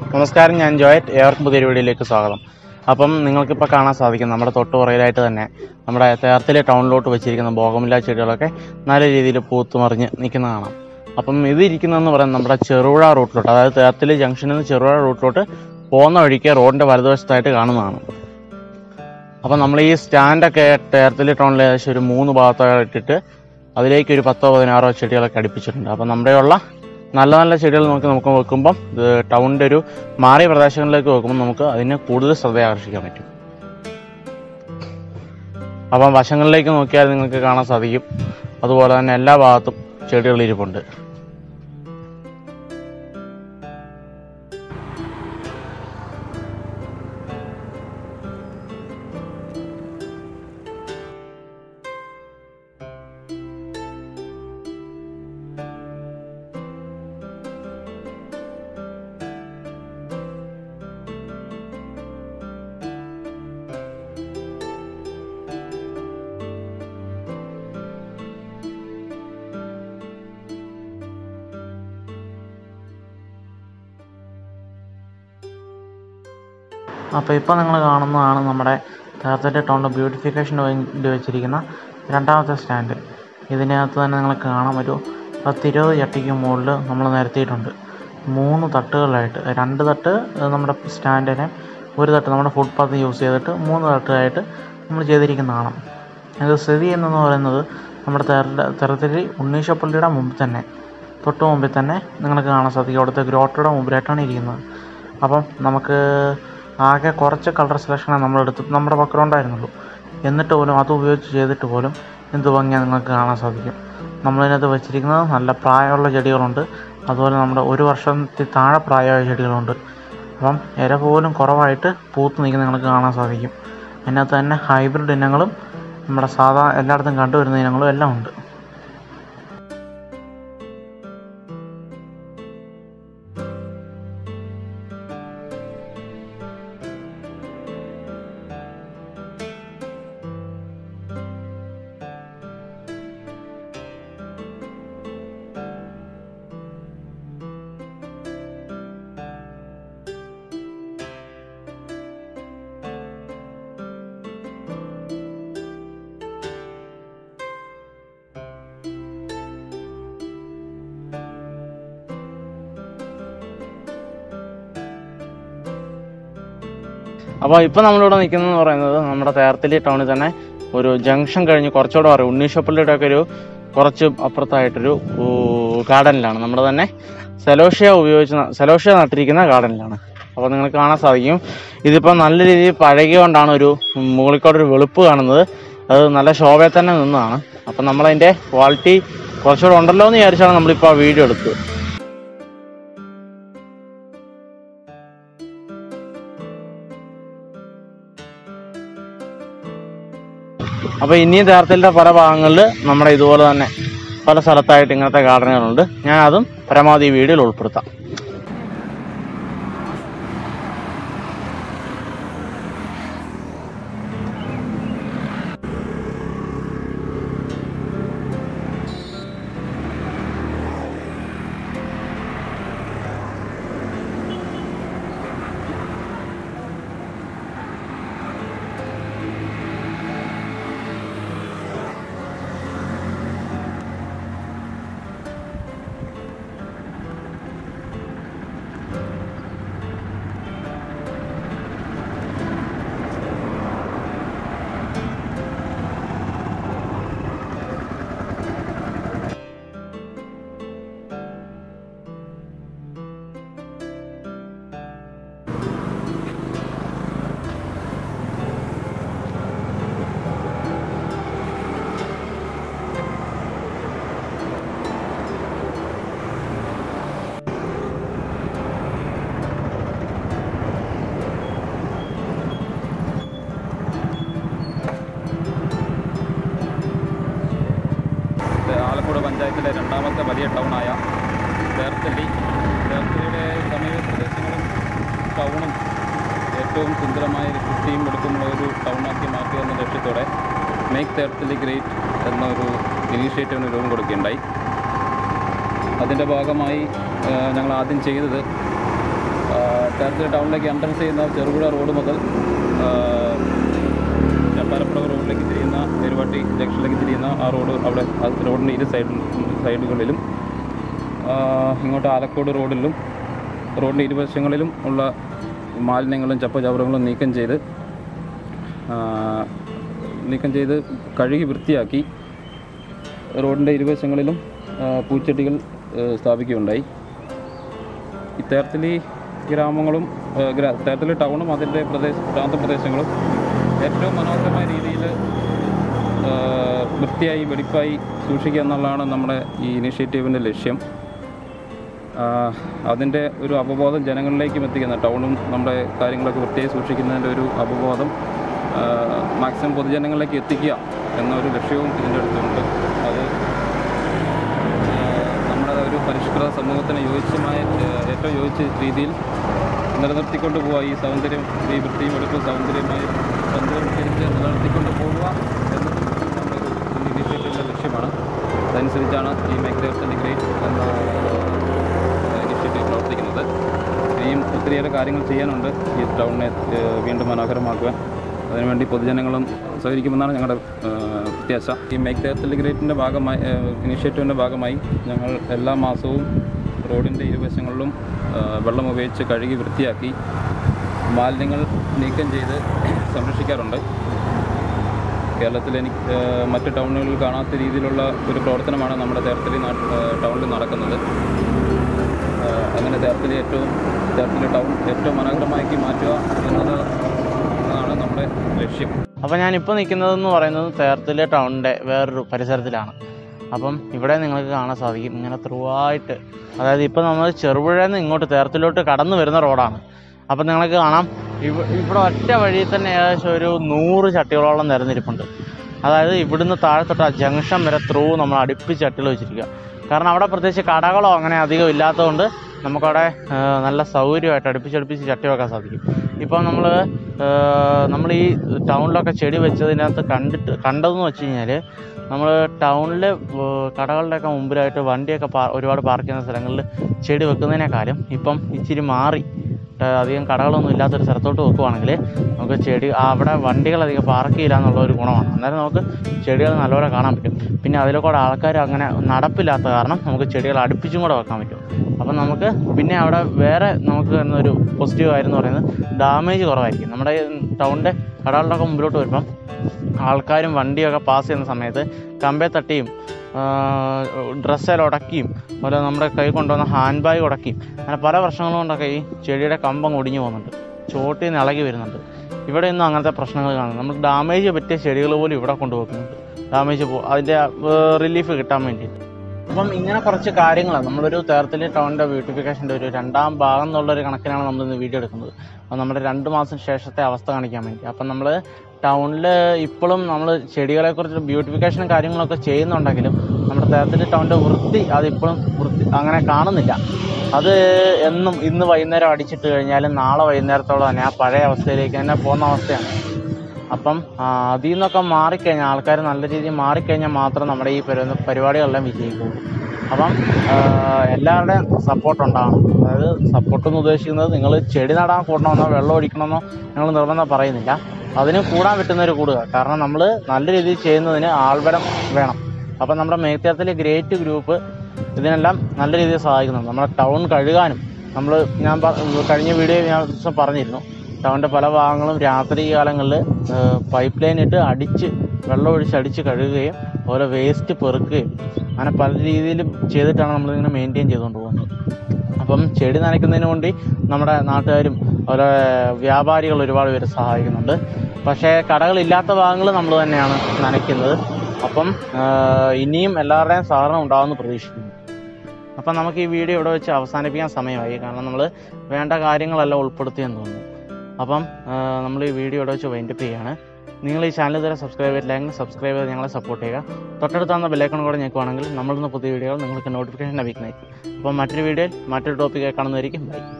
നമസ്കാരം ഞാൻ ജോയറ്റ് ഏവർക്കും പുതിയൊരു വീഡിയോയിലേക്ക് സ്വാഗതം അപ്പം നിങ്ങൾക്കിപ്പോൾ കാണാൻ സാധിക്കും നമ്മുടെ തൊട്ട് പുറകിലായിട്ട് തന്നെ നമ്മുടെ തേർത്തിലെ ടൗണിലോട്ട് വെച്ചിരിക്കുന്ന ബോഗമില്ല ചെടികളൊക്കെ നല്ല രീതിയിൽ പൂത്തുമറിഞ്ഞ് നിൽക്കുന്ന കാണാം അപ്പം ഇത് ഇരിക്കുന്നതെന്ന് പറയുന്നത് നമ്മുടെ ചെറുപുഴ റൂട്ടിലോട്ട് അതായത് തേർത്തിലെ ജംഗ്ഷനിൽ നിന്ന് ചെറുപുഴ റൂട്ടിലോട്ട് പോകുന്ന വഴിക്ക് റോഡിൻ്റെ വലതുവശത്തായിട്ട് കാണുന്നതാണ് അപ്പം നമ്മൾ ഈ സ്റ്റാൻഡൊക്കെ തേർത്തിലെ ടൗണിൽ ഏകദേശം ഒരു മൂന്ന് ഭാഗത്തായിട്ടിട്ട് അതിലേക്ക് ഒരു പത്തോ പതിനാറോ ചെടികളൊക്കെ അടുപ്പിച്ചിട്ടുണ്ട് അപ്പം നമ്മുടെ ഉള്ള നല്ല നല്ല ചെടികൾ നോക്കി നമുക്ക് വെക്കുമ്പം ഇത് ടൗണിൻ്റെ ഒരു മാറിയ പ്രദേശങ്ങളിലേക്ക് വെക്കുമ്പോൾ നമുക്ക് അതിന് കൂടുതൽ ശ്രദ്ധ ആകർഷിക്കാൻ പറ്റും അപ്പം വശങ്ങളിലേക്ക് നോക്കിയാൽ നിങ്ങൾക്ക് കാണാൻ സാധിക്കും അതുപോലെ തന്നെ എല്ലാ ഭാഗത്തും ചെടികൾ ഇരിപ്പുണ്ട് അപ്പോൾ ഇപ്പോൾ നിങ്ങൾ കാണുന്നതാണ് നമ്മുടെ തേർത്തൻ്റെ ടൗണിൻ്റെ ബ്യൂട്ടിഫിക്കേഷന് വേണ്ടി വെച്ചിരിക്കുന്ന രണ്ടാമത്തെ സ്റ്റാൻഡ് ഇതിനകത്ത് തന്നെ നിങ്ങൾക്ക് കാണാൻ ഒരു പത്തിരുപത് ചട്ടിക്ക് മുകളിൽ നമ്മൾ നിരത്തിയിട്ടുണ്ട് മൂന്ന് തട്ടുകളിലായിട്ട് രണ്ട് തട്ട് നമ്മുടെ സ്റ്റാൻഡിനെ ഒരു തട്ട് നമ്മുടെ ഫുട്പാത്ത് യൂസ് ചെയ്തിട്ട് മൂന്ന് തട്ടായിട്ട് നമ്മൾ ചെയ്തിരിക്കുന്നതാണ് ഇത് സ്ഥിതി ചെയ്യുന്നതെന്ന് പറയുന്നത് നമ്മുടെ തെര തെരത്തിരി ഉണ്ണീശപ്പള്ളിയുടെ മുമ്പിൽ തന്നെ തൊട്ട് മുമ്പിൽ തന്നെ നിങ്ങൾക്ക് കാണാൻ സാധിക്കും അവിടുത്തെ ഗ്രോട്ടയുടെ മുമ്പിലായിട്ടാണ് ഇരിക്കുന്നത് അപ്പം നമുക്ക് ആകെ കുറച്ച് കളർ സെലക്ഷനാണ് നമ്മളെടുത്ത് നമ്മുടെ പക്കലുണ്ടായിരുന്നുള്ളൂ എന്നിട്ട് പോലും അത് ഉപയോഗിച്ച് ചെയ്തിട്ട് പോലും എന്ത് ഭംഗിയാണ് നിങ്ങൾക്ക് കാണാൻ സാധിക്കും നമ്മളിതിനകത്ത് വെച്ചിരിക്കുന്നത് നല്ല പ്രായമുള്ള ചെടികളുണ്ട് അതുപോലെ നമ്മുടെ ഒരു വർഷത്തിൽ താഴെ പ്രായമായ ചെടികളുണ്ട് അപ്പം ഇര പോലും കുറവായിട്ട് പൂത്ത് നിൽക്കുന്ന നിങ്ങൾക്ക് കാണാൻ സാധിക്കും അതിനകത്ത് തന്നെ ഹൈബ്രിഡ് ഇനങ്ങളും നമ്മുടെ സാധാ എല്ലായിടത്തും കണ്ടുവരുന്ന ഇനങ്ങളും എല്ലാം ഉണ്ട് അപ്പോൾ ഇപ്പോൾ നമ്മളിവിടെ നിൽക്കുന്നതെന്ന് പറയുന്നത് നമ്മുടെ തേർത്തലി ടൗണിൽ തന്നെ ഒരു ജംഗ്ഷൻ കഴിഞ്ഞ് കുറച്ചുകൂടെ പറയും ഉണ്ണീഷപ്പള്ളിയുടെ ഒക്കെ ഒരു കുറച്ച് അപ്പുറത്തായിട്ടൊരു ഗാർഡനിലാണ് നമ്മുടെ തന്നെ സെലോഷ്യ ഉപയോഗിച്ച് ന- സെലോഷ്യ നട്ടിരിക്കുന്ന ഗാർഡനിലാണ് അപ്പോൾ നിങ്ങൾക്ക് കാണാൻ സാധിക്കും ഇതിപ്പോൾ നല്ല രീതിയിൽ പഴകിയോണ്ടാണ് ഒരു മുകളിൽക്കൂടെ ഒരു വെളുപ്പ് കാണുന്നത് അത് നല്ല ശോഭയിൽ തന്നെ നിന്നതാണ് അപ്പം നമ്മളതിൻ്റെ ക്വാളിറ്റി കുറച്ചുകൂടെ ഉണ്ടല്ലോ എന്ന് വിചാരിച്ചാണ് നമ്മളിപ്പോൾ ആ വീഡിയോ എടുത്തത് അപ്പോൾ ഇനിയും തേർത്തലിൻ്റെ പല ഭാഗങ്ങളിൽ നമ്മുടെ ഇതുപോലെ തന്നെ പല സ്ഥലത്തായിട്ട് ഇങ്ങനത്തെ ഗാർഡനുകളുണ്ട് ഞാൻ അതും പരമാവധി ഈ വീഡിയോയിൽ ഉൾപ്പെടുത്താം ആലപ്പുഴ പഞ്ചായത്തിലെ രണ്ടാമത്തെ വലിയ ടൗണായ തേർത്തല്ലി തേർത്തല്ലിയുടെ സമീപ പ്രദേശങ്ങളും ടൗണും ഏറ്റവും സുന്ദരമായ ഒരു വൃത്തിയും വെടുപ്പുമുള്ള ഒരു ടൗണാക്കി മാറ്റുക എന്ന ലക്ഷ്യത്തോടെ മേക്ക് തേർത്തല്ലി ഗ്രേറ്റ് എന്നൊരു ഇനീഷ്യേറ്റീവിന് രൂപം കൊടുക്കുകയുണ്ടായി അതിൻ്റെ ഭാഗമായി ആ, ഞങ്ങൾ ആദ്യം ചെയ്തത് ചേർത്തല ടൗണിലേക്ക് എൻട്രൻസ് ചെയ്യുന്ന ചെറുപുഴ റോഡ് മുതൽ ആ, ചപ്പാരപ്പുഴ റോഡിലേക്ക് തിരിയുന്ന പെരുവാട്ടി ജംഗ്ഷനിലേക്ക് തിരിയുന്ന ആ റോഡ് അവിടെ ആ റോഡിൻ്റെ ഇരു സൈഡ് സൈഡുകളിലും ആ, ഇങ്ങോട്ട് ആലക്കോട് റോഡിലും റോഡിൻ്റെ ഇരുവശങ്ങളിലും ഉള്ള മാലിന്യങ്ങളും ചപ്പചവറുകളും നീക്കം ചെയ്ത് ആ, നീക്കം ചെയ്ത് കഴുകി വൃത്തിയാക്കി റോഡിൻ്റെ ഇരുവശങ്ങളിലും ആ, പൂച്ചെടികൾ ആ, സ്ഥാപിക്കുകയുണ്ടായി ഈ തേർത്തലി ഗ്രാമങ്ങളും ആ, ഗ്രാ- തേർത്തലി ടൗണും അതിൻ്റെ പ്രദേശ പ്രാന്തപ്രദേശങ്ങളും ഏറ്റവും മനോഹരമായ രീതിയിൽ വൃത്തിയായി വെടിപ്പായി സൂക്ഷിക്കുക എന്നുള്ളതാണ് നമ്മുടെ ഈ ഇനിഷ്യേറ്റീവിൻ്റെ ലക്ഷ്യം ആഹ് അതിൻ്റെ ഒരു അവബോധം ജനങ്ങളിലേക്കും എത്തിക്കുന്ന ടൗണും നമ്മുടെ കാര്യങ്ങളൊക്കെ വൃത്തിയായി സൂക്ഷിക്കുന്നതിൻ്റെ ഒരു അവബോധം മാക്സിമം പൊതുജനങ്ങളിലേക്ക് എത്തിക്കുക എന്നൊരു ലക്ഷ്യവും ഇതിൻ്റെ അടുത്തുണ്ട് അത് ആഹ് നമ്മുടെ ഒരു പരിഷ്കൃത സമൂഹത്തിന് യോജിച്ചമായ ആഹ് ഏറ്റവും യോജിച്ച രീതിയിൽ നിലനിർത്തിക്കൊണ്ട് പോവുക ഈ സൗന്ദര്യം ഈ വൃത്തിയും വെളുപ്പും സൗന്ദര്യമായി സൗന്ദര്യവൽക്കരിച്ച് നിലനിർത്തിക്കൊണ്ട് പോവുക എന്നത് നമ്മുടെ ഒരു ഇനീഷ്യേറ്റീവിൻ്റെ ലക്ഷ്യമാണ് അതനുസരിച്ചാണ് ഈ മേഖല ഗ്രേറ്റ് എന്ന ഇനിഷ്യേറ്റീവ് പ്രവർത്തിക്കുന്നത് ഇനിയും ഒത്തിരിയേറെ കാര്യങ്ങൾ ചെയ്യാനുണ്ട് ഈ ടൗണിനെ ഏഹ്, വീണ്ടും മനോഹരമാക്കുവാൻ അതിനുവേണ്ടി പൊതുജനങ്ങളും സഹകരിക്കുമെന്നാണ് ഞങ്ങളുടെ ഏഹ്, പ്രത്യാശ ഈ മേക്ക് തേർത്തൽ ഗ്രേറ്റിൻ്റെ ഭാഗമായി ഏഹ്, ഇനിഷ്യേറ്റീവിൻ്റെ ഭാഗമായി ഞങ്ങൾ എല്ലാ മാസവും റോഡിൻ്റെ ഇരുവശങ്ങളിലും ഏഹ്, വെള്ളം ഉപയോഗിച്ച് കഴുകി വൃത്തിയാക്കി മാലിന്യങ്ങൾ നീക്കം ചെയ്ത് സംരക്ഷിക്കാറുണ്ട് കേരളത്തിൽ എനിക്ക് ഏഹ്, മറ്റ് ടൗണുകളിൽ കാണാത്ത രീതിയിലുള്ള ഒരു പ്രവർത്തനമാണ് നമ്മുടെ തേർത്തലി നാട്ട് ഏഹ്, ടൗണിൽ നടക്കുന്നത് ഏഹ്, അങ്ങനെ തേർത്തലി ഏറ്റവും തേർത്തലി ടൗൺ ഏറ്റവും മനോഹരമാക്കി മാറ്റുക എന്നത് ആണ് നമ്മുടെ ലക്ഷ്യം അപ്പോൾ ഞാനിപ്പോൾ നിൽക്കുന്നതെന്ന് പറയുന്നത് തേർത്തല ടൗണിൻ്റെ വേറൊരു പരിസരത്തിലാണ് അപ്പം ഇവിടെ നിങ്ങൾക്ക് കാണാൻ സാധിക്കും ഇങ്ങനെ ത്രൂ ആയിട്ട് അതായത് ഇപ്പോൾ നമ്മൾ ചെറുപുഴയിൽ നിന്ന് ഇങ്ങോട്ട് തേർത്തിലോട്ട് കടന്നു വരുന്ന റോഡാണ് അപ്പം നിങ്ങൾക്ക് കാണാം ഇവ ഇവിടെ ഒറ്റ വഴിയിൽ തന്നെ ഏകദേശം ഒരു നൂറ് ചട്ടികളോളം നിരന്നിരിപ്പുണ്ട് അതായത് ഇവിടുന്ന് താഴെ തൊട്ട് ആ ജംഗ്ഷൻ വരെ ത്രൂ നമ്മൾ അടുപ്പിച്ച് ചട്ടികൾ വെച്ചിരിക്കുക കാരണം അവിടെ പ്രത്യേകിച്ച് കടകളോ അങ്ങനെ അധികം ഇല്ലാത്തതുകൊണ്ട് നമുക്കവിടെ ആ, നല്ല സൗകര്യമായിട്ട് അടുപ്പിച്ചടുപ്പിച്ച് ചട്ടി വെക്കാൻ സാധിക്കും ഇപ്പം നമ്മൾ നമ്മൾ ഈ ടൗണിലൊക്കെ ചെടി വെച്ചതിനകത്ത് കണ്ടിട്ട് കണ്ടതെന്ന് വെച്ച് കഴിഞ്ഞാൽ നമ്മൾ ടൗണിൽ കടകളുടെയൊക്കെ മുമ്പിലായിട്ട് വണ്ടിയൊക്കെ പാ ഒരുപാട് പാർക്ക് ചെയ്യുന്ന സ്ഥലങ്ങളിൽ ചെടി വെക്കുന്നതിനേക്കാളും ഇപ്പം ഇച്ചിരി മാറി ഏഹ് അധികം കടകളൊന്നും ഇല്ലാത്തൊരു സ്ഥലത്തോട്ട് വെക്കുവാണെങ്കിൽ നമുക്ക് ചെടി ആ അവിടെ വണ്ടികൾ അധികം പാർക്ക് ചെയ്യില്ല എന്നുള്ള ഒരു ഗുണമാണ് അന്നേരം നമുക്ക് ചെടികൾ നല്ലപോലെ കാണാൻ പറ്റും പിന്നെ അതിൽ കൂടെ ആൾക്കാർ അങ്ങനെ നടപ്പില്ലാത്ത കാരണം നമുക്ക് ചെടികൾ അടുപ്പിച്ചും കൂടെ വെക്കാൻ പറ്റും അപ്പം നമുക്ക് പിന്നെ അവിടെ വേറെ നമുക്ക് വരുന്നൊരു പോസിറ്റീവ് കാര്യം എന്ന് പറയുന്നത് ഡാമേജ് കുറവായിരിക്കും നമ്മുടെ ടൗണിൻ്റെ കടകളുടെ മുമ്പിലോട്ട് വരുമ്പം ആൾക്കാരും വണ്ടിയൊക്കെ പാസ് ചെയ്യുന്ന സമയത്ത് കമ്പേ തട്ടിയും ഡ്രസ്സെല്ലാം ഉടക്കിയും അതുപോലെ നമ്മുടെ കൈ കൊണ്ടുവന്ന ഹാൻഡ് ബാഗ് ഉടക്കിയും അങ്ങനെ പല പ്രശ്നങ്ങൾ കൊണ്ടൊക്കെ ഈ ചെടിയുടെ കമ്പം ഒടിഞ്ഞു പോകുന്നുണ്ട് ചോട്ടിൽ നിന്ന് ഇളകി വരുന്നുണ്ട് ഇവിടെ ഒന്നും അങ്ങനത്തെ പ്രശ്നങ്ങൾ കാണുന്നു നമ്മൾ ഡാമേജ് പറ്റിയ ചെടികൾ പോലും ഇവിടെ കൊണ്ടുവെക്കുന്നുണ്ട് ഡാമേജ് പോ അതിൻ്റെ റിലീഫ് കിട്ടാൻ വേണ്ടിയിട്ട് അപ്പം ഇങ്ങനെ കുറച്ച് കാര്യങ്ങളാണ് നമ്മളൊരു തേർത്തലി ടൗണിൻ്റെ ബ്യൂട്ടിഫിക്കേഷൻ്റെ ഒരു രണ്ടാം ഭാഗം എന്നുള്ളൊരു കണക്കിനാണ് നമ്മൾ ഇന്ന് വീഡിയോ എടുക്കുന്നത് അപ്പോൾ നമ്മുടെ രണ്ട് മാസം ശേഷത്തെ അവസ്ഥ കാണിക്കാൻ വേണ്ടി അപ്പം നമ്മൾ ടൗണിൽ ഇപ്പോഴും നമ്മൾ ചെടികളെക്കുറിച്ച് ബ്യൂട്ടിഫിക്കേഷനും കാര്യങ്ങളൊക്കെ ചെയ്യുന്നുണ്ടെങ്കിലും നമ്മുടെ തേർത്തലി ടൗണിൻ്റെ വൃത്തി അതിപ്പോഴും വൃത്തി അങ്ങനെ കാണുന്നില്ല അത് എന്നും ഇന്ന് വൈകുന്നേരം അടിച്ചിട്ട് കഴിഞ്ഞാൽ നാളെ വൈകുന്നേരത്തോളം തന്നെ ആ പഴയ അവസ്ഥയിലേക്ക് തന്നെ പോകുന്ന അവസ്ഥയാണ് അപ്പം ആ, അതിൽ നിന്നൊക്കെ മാറിക്കഴിഞ്ഞാൽ ആൾക്കാർ നല്ല രീതിയിൽ മാറിക്കഴിഞ്ഞാൽ മാത്രം നമ്മുടെ ഈ പരി പരിപാടികളെല്ലാം വിജയിക്കുള്ളൂ അപ്പം ആ, എല്ലാവരുടെയും സപ്പോർട്ട് ഉണ്ടാകണം അതായത് സപ്പോർട്ട് എന്ന് ഉദ്ദേശിക്കുന്നത് നിങ്ങൾ ചെടി നടാൻ കൂടണമെന്നോ വെള്ളം ഒഴിക്കണമെന്നോ നിങ്ങൾ നിർബന്ധം പറയുന്നില്ല അതിന് കൂടാൻ പറ്റുന്നവർ കൂടുക കാരണം നമ്മൾ നല്ല രീതിയിൽ ചെയ്യുന്നതിന് ആൾബലം വേണം അപ്പം നമ്മുടെ മേത്തേത്തിലെ ഗ്രേറ്റ് ഗ്രൂപ്പ് ഇതിനെല്ലാം നല്ല രീതിയിൽ സഹായിക്കുന്നുണ്ട് നമ്മുടെ ടൗൺ കഴുകാനും നമ്മൾ ഞാൻ പ- കഴിഞ്ഞ വീഡിയോ ഞാൻ ഒരു ദിവസം പറഞ്ഞിരുന്നു ടൗണിൻ്റെ പല ഭാഗങ്ങളും രാത്രി കാലങ്ങളിൽ പൈപ്പ് ലൈൻ ഇട്ട് അടിച്ച് വെള്ളം ഒഴിച്ച് അടിച്ച് കഴുകുകയും അതുപോലെ വേസ്റ്റ് പെറുക്കുകയും അങ്ങനെ പല രീതിയിലും ചെയ്തിട്ടാണ് നമ്മളിങ്ങനെ മെയിൻറ്റെയിൻ ചെയ്തുകൊണ്ട് പോകുന്നത് അപ്പം ചെടി നനയ്ക്കുന്നതിന് വേണ്ടി നമ്മുടെ നാട്ടുകാരും അതുപോലെ വ്യാപാരികൾ ഒരുപാട് പേര് സഹായിക്കുന്നുണ്ട് പക്ഷേ കടകളില്ലാത്ത ഭാഗങ്ങൾ നമ്മൾ തന്നെയാണ് നനയ്ക്കുന്നത് അപ്പം ആ, ഇനിയും എല്ലാവരുടെയും സഹകരണം ഉണ്ടാകുമെന്ന് പ്രതീക്ഷിക്കുന്നു അപ്പം നമുക്ക് ഈ വീഡിയോ ഇവിടെ വെച്ച് അവസാനിപ്പിക്കാൻ സമയമായി കാരണം നമ്മൾ വേണ്ട കാര്യങ്ങളെല്ലാം ഉൾപ്പെടുത്തിയെന്ന് തോന്നുന്നു അപ്പം നമ്മൾ ഈ വീഡിയോ ഇവിടെ വെച്ച് വൈൻഡപ്പ് ചെയ്യുകയാണ് നിങ്ങൾ ഈ ചാനൽ ഇതുവരെ സബ്സ്ക്രൈബ് ചെയ്തില്ലെങ്കിൽ സബ്സ്ക്രൈബ് ചെയ്ത് ഞങ്ങളെ സപ്പോർട്ട് ചെയ്യുക തൊട്ടടുത്ത് തന്ന ബെല്ലൈക്കൺ കൂടെ ഞെക്കുവാണെങ്കിൽ നമ്മളിന്ന് പുതിയ വീഡിയോകൾ നിങ്ങൾക്ക് നോട്ടിഫിക്കേഷൻ ലഭിക്കുന്നതായിരിക്കും അപ്പം മറ്റൊരു വീഡിയോയിൽ മറ്റൊരു ടോപ്പിക്കായി കാണുന്നതായിരിക്കും ബൈ